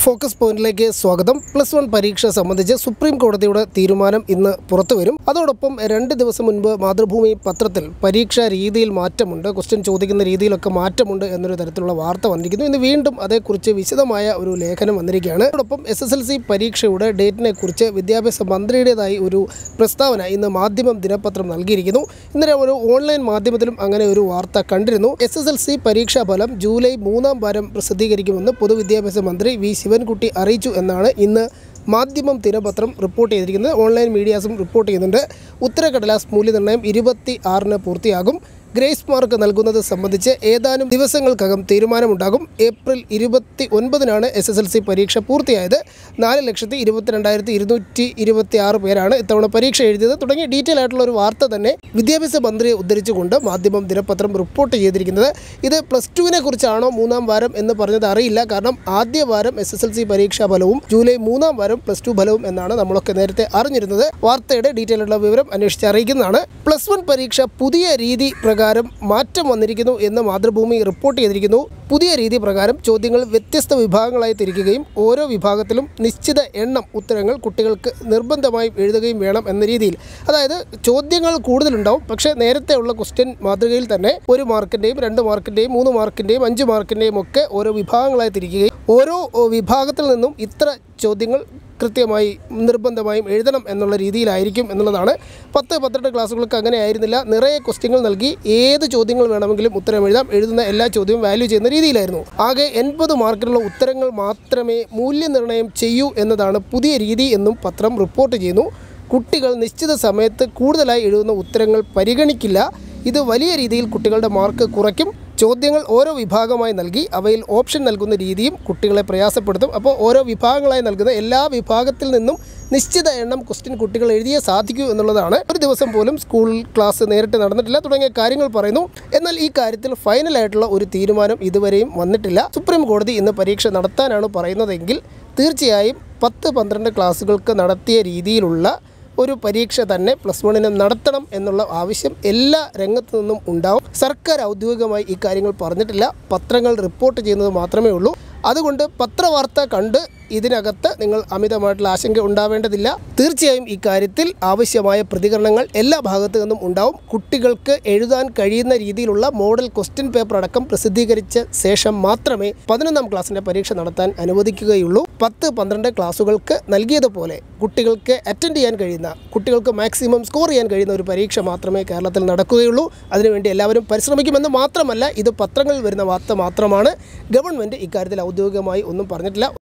focus പോയിന്റിലേക്ക് സ്വാഗതം plus one പരീക്ഷ സംബന്ധിച്ച് സുപ്രീം കോടതിയുടെ തീരുമാനം ഇന്ന് പുറത്തു വരും അതോടൊപ്പം രണ്ട് ദിവസം മുൻപ് മാതൃഭൂമി പത്രത്തിൽ പരീക്ഷാ രീതിയിൽ മാറ്റമുണ്ട് ക്വസ്റ്റ്യൻ ചോദിക്കുന്ന രീതിയിലൊക്കെ മാറ്റമുണ്ട് എന്നൊരു തരത്തിലുള്ള വാർത്ത വന്നിരിക്കുന്നു ഇന്ന് വീണ്ടും അതേക്കുറിച്ച് വിശദമായ ഒരു ലേഖനം വന്നിരിക്കുകയാണ് അതോടൊപ്പം എസ് എസ് എൽ സി പരീക്ഷയുടെ ഡേറ്റിനെ കുറിച്ച് വിദ്യാഭ്യാസ മന്ത്രിയുടേതായി ഒരു പ്രസ്താവന ഇന്ന് മാധ്യമം ദിനപത്രം നൽകിയിരിക്കുന്നു ഇന്നലെ ഒരു ഓൺലൈൻ മാധ്യമത്തിലും അങ്ങനെ ഒരു വാർത്ത കണ്ടിരുന്നു എസ് എസ് എൽ സി പരീക്ഷാ ഫലം ജൂലൈ മൂന്നാം വാരം പ്രസിദ്ധീകരിക്കുമെന്ന് പൊതുവിദ്യാഭ്യാസ മന്ത്രി വി ശിവൻകുട്ടി അറിയിച്ചു എന്നാണ് ഇന്ന് മാധ്യമം ദിനപത്രം റിപ്പോർട്ട് ചെയ്തിരിക്കുന്നത് ഓൺലൈൻ മീഡിയാസും റിപ്പോർട്ട് ചെയ്യുന്നുണ്ട് ഉത്തരക്കടലാസ് മൂല്യനിർണ്ണയം ഇരുപത്തി ആറിന് പൂർത്തിയാകും ഗ്രേസ് മാർക്ക് നൽകുന്നത് സംബന്ധിച്ച് ഏതാനും ദിവസങ്ങൾക്കകം തീരുമാനമുണ്ടാകും ഏപ്രിൽ ഇരുപത്തി ഒൻപതിനാണ് എസ് എസ് എൽ സി പരീക്ഷ പൂർത്തിയായത് നാല് ലക്ഷത്തി ഇരുപത്തിരണ്ടായിരത്തി ഇരുന്നൂറ്റി ഇരുപത്തി ആറ് പേരാണ് ഇത്തവണ പരീക്ഷ എഴുതിയത് തുടങ്ങിയ ഡീറ്റെയിൽ ആയിട്ടുള്ള ഒരു വാർത്ത തന്നെ വിദ്യാഭ്യാസ മന്ത്രിയെ ഉദ്ധരിച്ചുകൊണ്ട് മാധ്യമം ദിനപത്രം റിപ്പോർട്ട് ചെയ്തിരിക്കുന്നത് ഇത് പ്ലസ് ടുവിനെ കുറിച്ചാണോ മൂന്നാം വാരം എന്ന് പറഞ്ഞത് അറിയില്ല കാരണം ആദ്യ വാരം എസ് എസ് എൽ സി പരീക്ഷാ ഫലവും ജൂലൈ മൂന്നാം വാരം പ്ലസ് ടു ഫലവും എന്നാണ് നമ്മളൊക്കെ നേരത്തെ അറിഞ്ഞിരുന്നത് വാർത്തയുടെ ഡീറ്റെയിൽ ആയിട്ടുള്ള വിവരം അന്വേഷിച്ച് അറിയിക്കുന്നതാണ് പ്ലസ് വൺ പരീക്ഷ പുതിയ രീതി പ്രകാരം മാറ്റം വന്നിരിക്കുന്നു എന്ന് മാതൃഭൂമി റിപ്പോർട്ട് ചെയ്തിരിക്കുന്നു പുതിയ രീതി പ്രകാരം ചോദ്യങ്ങൾ വ്യത്യസ്ത വിഭാഗങ്ങളായി തിരിക്കുകയും ഓരോ വിഭാഗത്തിലും നിശ്ചിത എണ്ണം ഉത്തരങ്ങൾ കുട്ടികൾക്ക് നിർബന്ധമായും എഴുതുകയും വേണം എന്ന രീതിയിൽ അതായത് ചോദ്യങ്ങൾ കൂടുതലുണ്ടാവും പക്ഷേ നേരത്തെ ഉള്ള ക്വസ്റ്റ്യൻ മാതൃകയിൽ തന്നെ ഒരു മാർക്കിൻ്റെയും രണ്ട് മാർക്കിൻ്റെയും മൂന്ന് മാർക്കിൻ്റെയും അഞ്ച് മാർക്കിൻ്റെയും ഒക്കെ ഓരോ വിഭാഗങ്ങളായി തിരിക്കുകയും ഓരോ ഓ, വിഭാഗത്തിൽ നിന്നും ഇത്ര ചോദ്യങ്ങൾ കൃത്യമായി നിർബന്ധമായും എഴുതണം എന്നുള്ള രീതിയിലായിരിക്കും എന്നുള്ളതാണ് പത്ത് പന്ത്രണ്ട് ക്ലാസ്സുകൾക്ക് അങ്ങനെ ആയിരുന്നില്ല നിറയെ ക്വസ്റ്റ്യങ്ങൾ നൽകി ഏത് ചോദ്യങ്ങൾ വേണമെങ്കിലും ഉത്തരം എഴുതാം എഴുതുന്ന എല്ലാ ചോദ്യവും വാല്യൂ ചെയ്യുന്ന രീതിയിലായിരുന്നു ആകെ എൺപത് മാർക്കിനുള്ള ഉത്തരങ്ങൾ മാത്രമേ മൂല്യനിർണ്ണയം ചെയ്യൂ എന്നതാണ് പുതിയ രീതി എന്നും പത്രം റിപ്പോർട്ട് ചെയ്യുന്നു കുട്ടികൾ നിശ്ചിത സമയത്ത് കൂടുതലായി എഴുതുന്ന ഉത്തരങ്ങൾ പരിഗണിക്കില്ല ഇത് വലിയ രീതിയിൽ കുട്ടികളുടെ മാർക്ക് കുറയ്ക്കും ചോദ്യങ്ങൾ ഓരോ വിഭാഗമായി നൽകി അവയിൽ ഓപ്ഷൻ നൽകുന്ന രീതിയും കുട്ടികളെ പ്രയാസപ്പെടുത്തും അപ്പോൾ ഓരോ വിഭാഗങ്ങളായി നൽകുന്ന എല്ലാ വിഭാഗത്തിൽ നിന്നും നിശ്ചിത എണ്ണം ക്വസ്റ്റ്യൻ കുട്ടികൾ എഴുതിയേ സാധിക്കൂ എന്നുള്ളതാണ് ഒരു ദിവസം പോലും സ്കൂൾ ക്ലാസ് നേരിട്ട് നടന്നിട്ടില്ല തുടങ്ങിയ കാര്യങ്ങൾ പറയുന്നു എന്നാൽ ഈ കാര്യത്തിൽ ഫൈനലായിട്ടുള്ള ഒരു തീരുമാനം ഇതുവരെയും വന്നിട്ടില്ല സുപ്രീം കോടതി ഇന്ന് പരീക്ഷ നടത്താനാണ് പറയുന്നതെങ്കിൽ തീർച്ചയായും പത്ത് പന്ത്രണ്ട് ക്ലാസ്സുകൾക്ക് നടത്തിയ രീതിയിലുള്ള ഒരു പരീക്ഷ തന്നെ പ്ലസ് വണ്ണിന് നടത്തണം എന്നുള്ള ആവശ്യം എല്ലാ രംഗത്തു നിന്നും ഉണ്ടാവും സർക്കാർ ഔദ്യോഗികമായി ഈ കാര്യങ്ങൾ പറഞ്ഞിട്ടില്ല പത്രങ്ങൾ റിപ്പോർട്ട് ചെയ്യുന്നത് മാത്രമേ ഉള്ളൂ അതുകൊണ്ട് പത്രവാർത്ത കണ്ട് ഇതിനകത്ത് നിങ്ങൾ അമിതമായിട്ടുള്ള ആശങ്ക ഉണ്ടാവേണ്ടതില്ല തീർച്ചയായും ഇക്കാര്യത്തിൽ ആവശ്യമായ പ്രതികരണങ്ങൾ എല്ലാ ഭാഗത്തു നിന്നും ഉണ്ടാവും കുട്ടികൾക്ക് എഴുതാൻ കഴിയുന്ന രീതിയിലുള്ള മോഡൽ ക്വസ്റ്റ്യൻ പേപ്പർ അടക്കം പ്രസിദ്ധീകരിച്ച ശേഷം മാത്രമേ പതിനൊന്നാം ക്ലാസ്സിൻ്റെ പരീക്ഷ നടത്താൻ അനുവദിക്കുകയുള്ളൂ പത്ത് പന്ത്രണ്ട് ക്ലാസ്സുകൾക്ക് നൽകിയതുപോലെ കുട്ടികൾക്ക് അറ്റൻഡ് ചെയ്യാൻ കഴിയുന്ന കുട്ടികൾക്ക് മാക്സിമം സ്കോർ ചെയ്യാൻ കഴിയുന്ന ഒരു പരീക്ഷ മാത്രമേ കേരളത്തിൽ നടക്കുകയുള്ളൂ അതിനുവേണ്ടി എല്ലാവരും പരിശ്രമിക്കുമെന്ന് മാത്രമല്ല ഇത് പത്രങ്ങളിൽ വരുന്ന വാർത്ത മാത്രമാണ് ഗവൺമെൻറ് ഇക്കാര്യത്തിൽ ഔദ്യോഗികമായി ഒന്നും പറഞ്ഞിട്ടില്ല